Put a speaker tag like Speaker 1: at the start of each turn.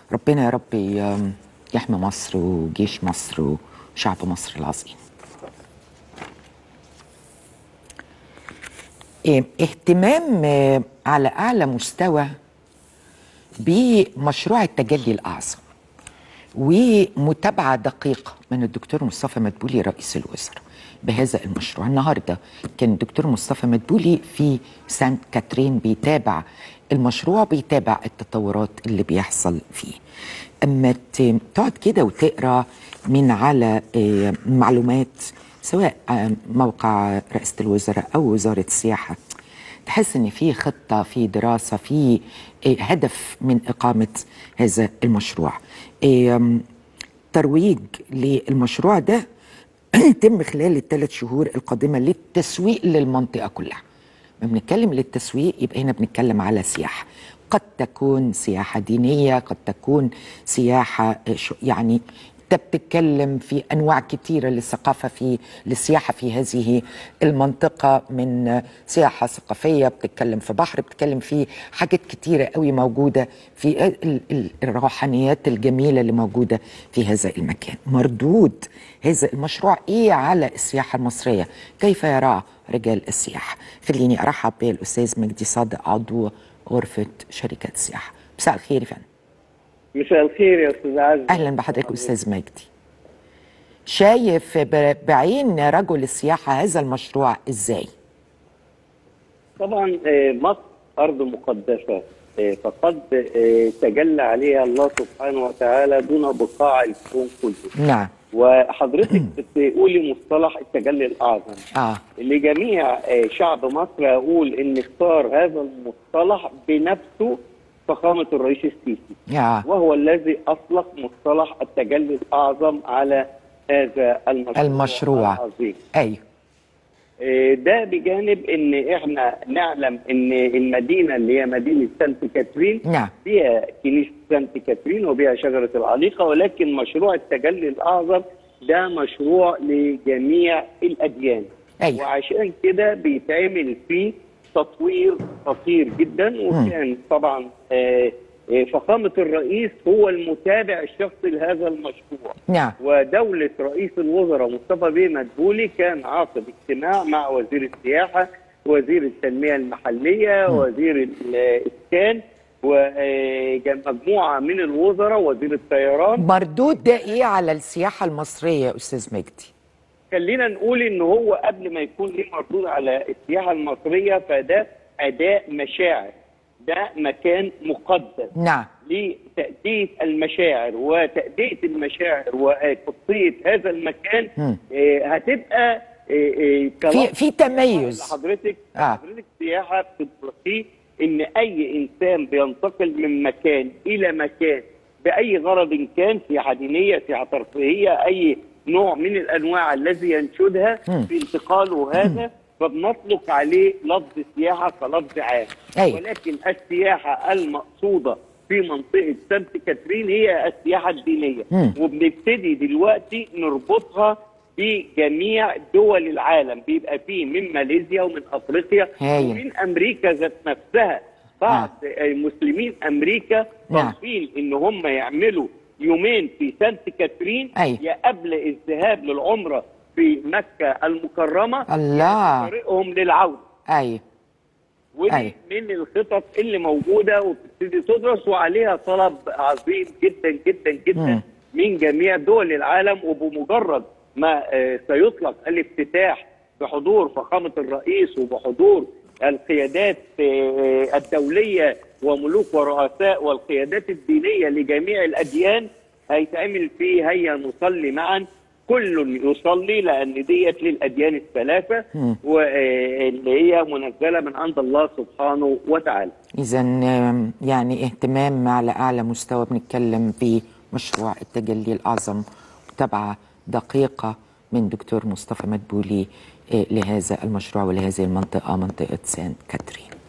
Speaker 1: ربنا يا رب ي- يحمي مصر وجيش مصر وشعب مصر العظيم إيه، اهتمام آه، على اعلى مستوى بمشروع التجلي الاعظم ومتابعه دقيقه من الدكتور مصطفى مدبولي رئيس الوزراء بهذا المشروع النهارده كان الدكتور مصطفى مدبولي في سانت كاترين بيتابع المشروع بيتابع التطورات اللي بيحصل فيه اما ت- تقعد كده وتقرا من على آه، معلومات سواء آه، موقع رئاسه الوزراء او وزاره السياحه تحس ان في خطه في دراسه في آه، هدف من اقامه هذا المشروع آم، ترويج للمشروع ده يتم خلال الثلاث شهور القادمه للتسويق للمنطقه كلها ما بنتكلم للتسويق يبقى هنا بنتكلم على سياحه قد تكون سياحه دينيه قد تكون سياحه آه، شو- يعني انت بتتكلم في انواع كتيره للثقافه في للسياحه في هذه المنطقه من آه، سياحه ثقافيه بتتكلم في بحر بتتكلم في حاجات كتيره قوي موجوده في ال- ال- الروحانيات الجميله اللي موجوده في هذا المكان مردود هذا المشروع ايه على السياحه المصريه كيف يراه رجال السياحه خليني ارحب بالاستاذ مجدي صادق عضو غرفه شركات السياحه مساء الخير يا فندم
Speaker 2: مساء الخير يا استاذ عزمي
Speaker 1: اهلا بحضرتك استاذ مجدي شايف ب- بعين رجل السياحه هذا المشروع ازاي
Speaker 2: طبعا آه، مصر ارض مقدسه آه، فقد آه، تجلى عليها الله سبحانه وتعالى دون بقاع الكون كله
Speaker 1: نعم
Speaker 2: وحضرتك بتقولي مصطلح التجلي الاعظم
Speaker 1: اه
Speaker 2: لجميع آه، شعب مصر اقول ان اختار هذا المصطلح بنفسه فخامه الرئيس السيسي
Speaker 1: يا
Speaker 2: وهو الذي اطلق مصطلح التجلي الاعظم على هذا المشروع,
Speaker 1: المشروع.
Speaker 2: العظيم
Speaker 1: ايوه
Speaker 2: آه، ده بجانب ان احنا نعلم ان المدينه اللي هي مدينه سانت كاترين
Speaker 1: نعم
Speaker 2: فيها كنيسه سانت كاترين وبها شجره العليقه ولكن مشروع التجلي الاعظم ده مشروع لجميع الاديان
Speaker 1: أيوة.
Speaker 2: وعشان كده بيتعمل فيه تطوير خطير جدا وكان طبعا آه، آه، فخامه الرئيس هو المتابع الشخصي لهذا المشروع
Speaker 1: نعم
Speaker 2: ودولة رئيس الوزراء مصطفى بيه مدبولي كان عقد اجتماع مع وزير السياحة وزير التنمية المحلية وزير الإسكان ومجموعة من الوزراء وزير الطيران
Speaker 1: مردود ده ايه على السياحه المصريه يا استاذ مجدي
Speaker 2: خلينا نقول ان هو قبل ما يكون ليه مردود على السياحة المصرية فده أداء مشاعر ده مكان مقدس
Speaker 1: نعم
Speaker 2: لتأدية المشاعر وتأدية المشاعر وقدسية هذا المكان
Speaker 1: مم.
Speaker 2: آه، هتبقى آه، آه،
Speaker 1: في
Speaker 2: كلام
Speaker 1: في تميز
Speaker 2: حضرتك
Speaker 1: آه.
Speaker 2: حضرتك سياحة بتطلقيه ان اي انسان بينتقل من مكان الى مكان باي غرض كان سياحة دينية سياحة ترفيهية اي نوع من الانواع الذي ينشدها
Speaker 1: مم.
Speaker 2: في انتقاله هذا فبنطلق عليه لفظ سياحة كلفظ عام
Speaker 1: أيوة.
Speaker 2: ولكن السياحة المقصودة في منطقة سانت كاترين هي السياحة الدينية
Speaker 1: مم.
Speaker 2: وبنبتدي دلوقتي نربطها بجميع دول العالم بيبقى فيه من ماليزيا ومن افريقيا
Speaker 1: هايل.
Speaker 2: ومن امريكا ذات نفسها بعض آه، مسلمين امريكا
Speaker 1: نعم.
Speaker 2: طالبين ان هم يعملوا يومين في سانت كاترين
Speaker 1: أيوة.
Speaker 2: يا قبل الذهاب للعمره في مكه المكرمه
Speaker 1: الله
Speaker 2: طريقهم للعوده
Speaker 1: ايوه
Speaker 2: ودي
Speaker 1: أيوة.
Speaker 2: من الخطط اللي موجوده وبتبتدي تدرس وعليها طلب عظيم جدا جدا جدا
Speaker 1: مم.
Speaker 2: من جميع دول العالم وبمجرد ما آه، سيطلق الافتتاح بحضور فخامه الرئيس وبحضور القيادات آه، الدوليه وملوك ورؤساء والقيادات الدينيه لجميع الاديان هيتعمل فيه هيا نصلي معا كل يصلي لان ديت للاديان الثلاثه
Speaker 1: مم.
Speaker 2: واللي هي منزله من عند الله سبحانه وتعالى.
Speaker 1: اذا آم، يعني اهتمام على اعلى مستوى بنتكلم في مشروع التجلي الاعظم متابعه دقيقه من دكتور مصطفى مدبولي آه، لهذا المشروع ولهذه المنطقه منطقه سان كاترين